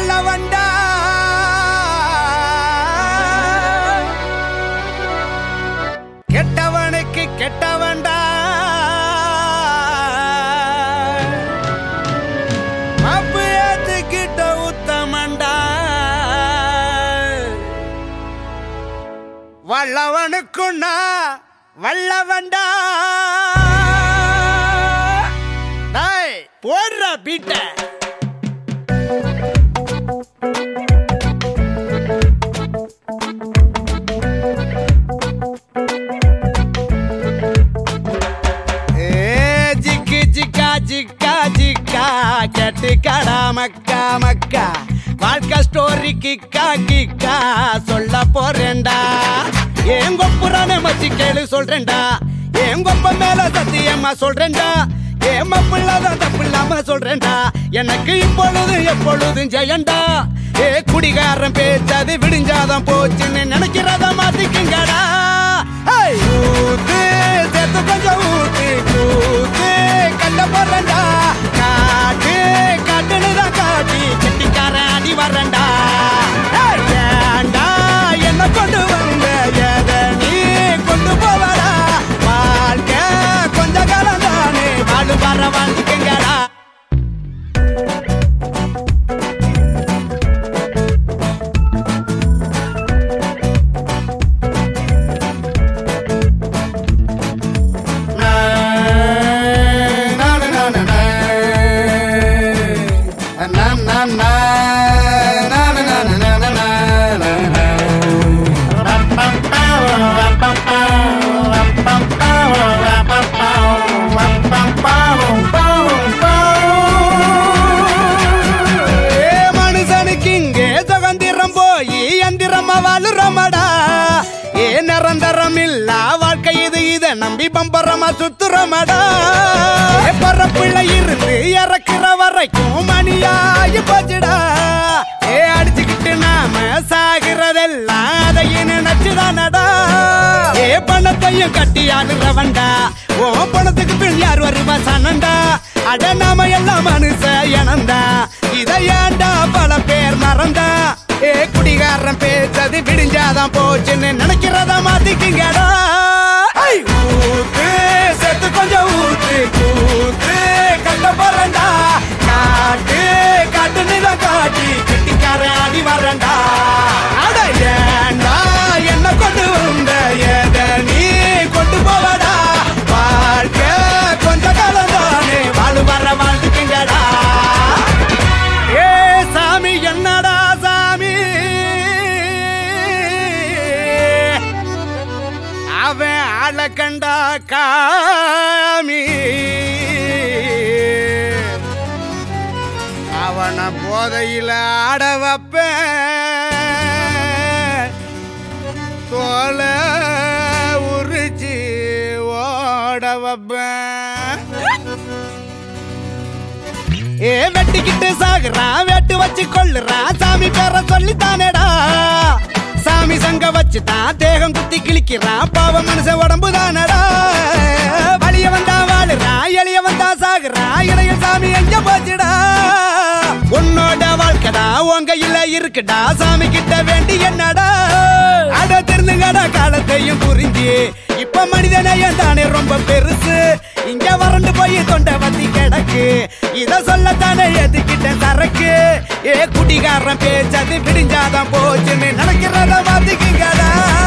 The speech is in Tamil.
நல்லவன்டா கெட்டவனுக்கு கெட்டவன்டா மப்பு ஏத்துக்கிட்ட உத்தமன்டா வல்லவனுக்குன்னா வல்லவன்டா டேய் போடுற பீட்ட ஏ ஜிக்கு ஜிக்கா ஜிக்கா ஜிக்கா கெட்டு கடா மக்கா மக்கா வாழ்க்கை ஸ்டோரி கிக்கா கிக்கா சொல்ல போறேன்டா என் கொப்புறானே மச்சி கேளு சொல்றேன்டா என் கொப்ப மேல சத்தியமா சொல்றேன்டா ஏன் மப்பிள்ளாதான் தப்பில்லாம சொல்றேன்டா எனக்கு இப்பொழுது எப்பொழுதும் ஜெயண்டா ஏ குடிகாரன் பேச்சது விடிஞ்சாதான் போச்சுன்னு நினைக்கிறத மாத்திக்குங்கடா ஐ, ஊத்து சேர்த்து கொஞ்சம் ஊத்து ஊத்து கண்ட போறண்டா காட்டு காட்டுன்னு தான் காட்டி கெட்டிக்காரன் அடி வரண்டா ஏய், ஏன்டா என்ன கொண்டு வந்த எதை நீ கொண்டு போவடா வாழ்க்கை கொஞ்ச காலம் தானே வாழு வர வாழ்ந்துக்கங்கடா ஏ மனுஷனுக்கு இங்கே சுதந்திரம் போய் எந்திரமா வாழுறமடா ஏ நிரந்தரம் இல்ல வாழ்க்கை இது இத நம்பி பம்பரமா சுத்துறமடா ஏ பரப்புள்ள இருந்து இறக்குற வரைக்கும் மணியாயி போச்சுடா ஏ அடிச்சுக்கிட்டு நாம சாகிறதெல்லாம் அதையும் நினைச்சுதானடா ஏ பணத்தையும் கட்டி ஆடுறவன்டா ஓ பணத்துக்கு பின் யார் வருவா சனண்டா அட நாம எல்லாம் மனுஷ இனந்தா இதை ஏன்டா பல பேர் மறந்தா ஏ குடிகாரன் பேச்சது விடிஞ்சாதான் போச்சுன்னு நினைக்கிறத மாத்திக்கிங்கடா ஐ, ஊத்து செத்து கொஞ்சம் ஊத்து கூத்து கண்ட போறண்டா காட்டு காட்டு நிலம் காட்டி கெட்டிக்காரன் அடி வரண்டா அட ஏன்டா என்ன கொண்டு வந்த எதை நீ கொண்டு போவடா வாழ்க்கை கொஞ்ச காலம் தானே வாழு வர வாழ்ந்துக்குங்கடா ஏ சாமி என்னடா சாமி அவன் ஆள கண்டா காமி அவன போதையில ஆட வைப்பேன் தோலை உரிச்சு ஓட வைப்பேன் ஏ வெட்டிக்கிட்டு சாகுறான் வெட்டு வச்சு கொள்ளுறான் சாமி பேர சொல்லித்தானேடா சாமி சங்க வச்சு தான் தேகம் குத்தி கிழிக்கிறான் பாவ மனுஷ உடம்பு தானடா வலிய வந்தா வாழுறான் எளிய வந்தா சாகுறான் இடையில் சாமி எங்க போச்சுடா உன்னோட வாழ்க்கைடா உங்க இல்ல இருக்குடா சாமி கிட்ட வேண்டி என்னடா அட திருந்துங்கடா காலத்தையும் புரிஞ்சு இப்ப மனிதனையும் தானே ரொம்ப பெருசு இங்க வறண்டு போய் தொண்டை வத்தி கிடக்கு இத சொல்லத்தானே எதுக்கிட்ட சரக்கு ஏ குடிகாரன் பேச்சது விடிஞ்சாதான் போச்சுன்னு நினைக்கிறத மாத்திக்கிங்கடா